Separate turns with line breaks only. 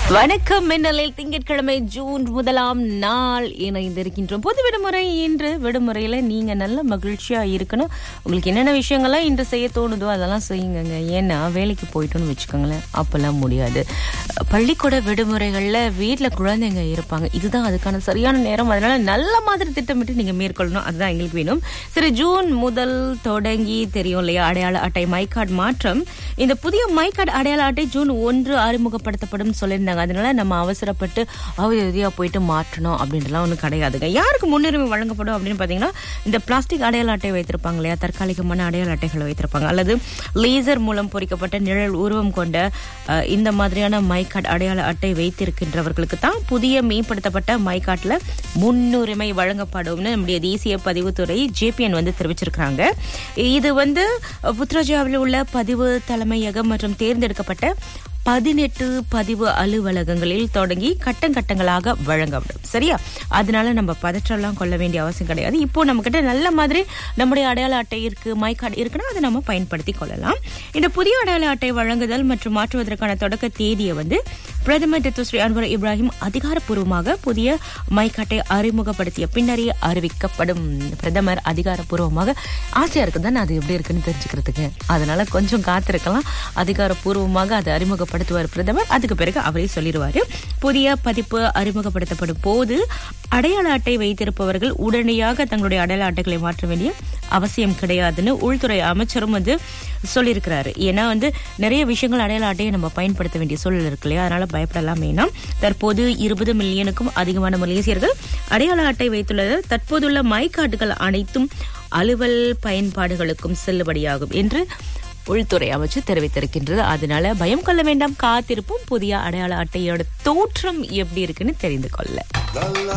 வணக்கம் மின்னலில் திங்கட்கிழமை ஜூன் முதலாம் நாள் இணைந்திருக்கின்றோம் பொது விடுமுறை இன்று விடுமுறையில நீங்க நல்ல மகிழ்ச்சியா இருக்கணும் உங்களுக்கு என்னென்ன விஷயங்கள்லாம் இன்று செய்ய தோணுதோ அதெல்லாம் செய்யுங்கங்க ஏன்னா வேலைக்கு போயிட்டோம்னு வச்சுக்கோங்களேன் அப்பெல்லாம் முடியாது பள்ளிக்கூட விடுமுறைகள்ல வீட்டுல குழந்தைங்க இருப்பாங்க இதுதான் அதுக்கான சரியான நேரம் அதனால நல்ல மாதிரி திட்டமிட்டு நீங்க மேற்கொள்ளணும் அதுதான் எங்களுக்கு வேணும் சரி ஜூன் முதல் தொடங்கி தெரியும் இல்லையா அடையாள அட்டை மை கார்டு மாற்றம் இந்த புதிய மை கார்டு அடையாள அட்டை ஜூன் ஒன்று அறிமுகப்படுத்தப்படும் சொல்லியிருந்தாங்க அதனால நம்ம அவசரப்பட்டு அவதியா போயிட்டு மாற்றணும் அப்படின்றலாம் ஒன்றும் கிடையாதுங்க யாருக்கு முன்னுரிமை வழங்கப்படும் அப்படின்னு பார்த்தீங்கன்னா இந்த பிளாஸ்டிக் அடையாள அட்டை வைத்திருப்பாங்க இல்லையா தற்காலிகமான அடையாள அட்டைகளை வைத்திருப்பாங்க அல்லது லேசர் மூலம் பொறிக்கப்பட்ட நிழல் உருவம் கொண்ட அஹ், இந்த மாதிரியான மை கார்டு அடையாள அட்டை வைத்திருக்கின்றவர்களுக்கு தான் புதிய மேம்படுத்தப்பட்ட மை கார்டில் முன்னுரிமை வழங்கப்படும்னு நம்முடைய தேசிய பதிவுத்துறை ஜேபிஎன் வந்து தெரிவிச்சிருக்காங்க இது வந்து புத்ராஜாவில் உள்ள பதிவு தலைமையகம் மற்றும் தேர்ந்தெடுக்கப்பட்ட பதினெட்டு பதிவு அலுவலகங்களில் தொடங்கி கட்டம் கட்டங்களாக வழங்கப்படும் சரியா அதனால நம்ம பதற்றம்லாம் கொள்ள வேண்டிய அவசியம் கிடையாது இப்போ நம்ம கிட்ட நல்ல மாதிரி நம்முடைய அடையாள அட்டை இருக்கு மை கார்டு இருக்குன்னா அதை நம்ம பயன்படுத்தி கொள்ளலாம் இந்த புதிய அடையாள அட்டை வழங்குதல் மற்றும் மாற்றுவதற்கான தொடக்க தேதியை வந்து பிரதமர் டத்து ஸ்ரீ அன்வர் இப்ராஹிம் அதிகாரப்பூர்வமாக புதிய மை கார்டை அறிமுகப்படுத்திய பின்னரே அறிவிக்கப்படும் பிரதமர் அதிகாரப்பூர்வமாக ஆசையா இருக்கு தானே அது எப்படி இருக்குன்னு தெரிஞ்சுக்கிறதுக்கு அதனால கொஞ்சம் காத்திருக்கலாம் அதிகாரப்பூர்வமாக அதை அறிமுகப்படுத்துவார் பிரதமர் அதுக்கு பிறகு அவரே சொல்லிடுவாரு புதிய பதிப்பு அறிமுகப்படுத்தப்படும் போது அடையாள அட்டை வைத்திருப்பவர்கள் உடனடியாக தங்களுடைய அடையாள அட்டைகளை மாற்ற வேண்டிய அவசியம் கிடையாதுன்னு உள்துறை அமைச்சரும் வந்து சொல்லியிருக்கிறாரு ஏன்னா வந்து நிறைய விஷயங்கள் அடையாள அட்டையை நம்ம பயன்படுத்த வேண்டிய சூழல் இருக்கு இல்லையா அதனால பயப்படலாம் வேணாம் தற்போது இருபது மில்லியனுக்கும் அதிகமான மலேசியர்கள் அடையாள அட்டை வைத்துள்ளது தற்போதுள்ள மை கார்டுகள் அனைத்தும் அலுவல் பயன்பாடுகளுக்கும் செல்லுபடியாகும் என்று உள்துறை அமைச்சு தெரிவித்திருக்கின்றது அதனால பயம் கொள்ள வேண்டாம் காத்திருப்போம் புதிய அடையாள அட்டையோட தோற்றம் எப்படி இருக்குன்னு தெரிந்து கொள்ள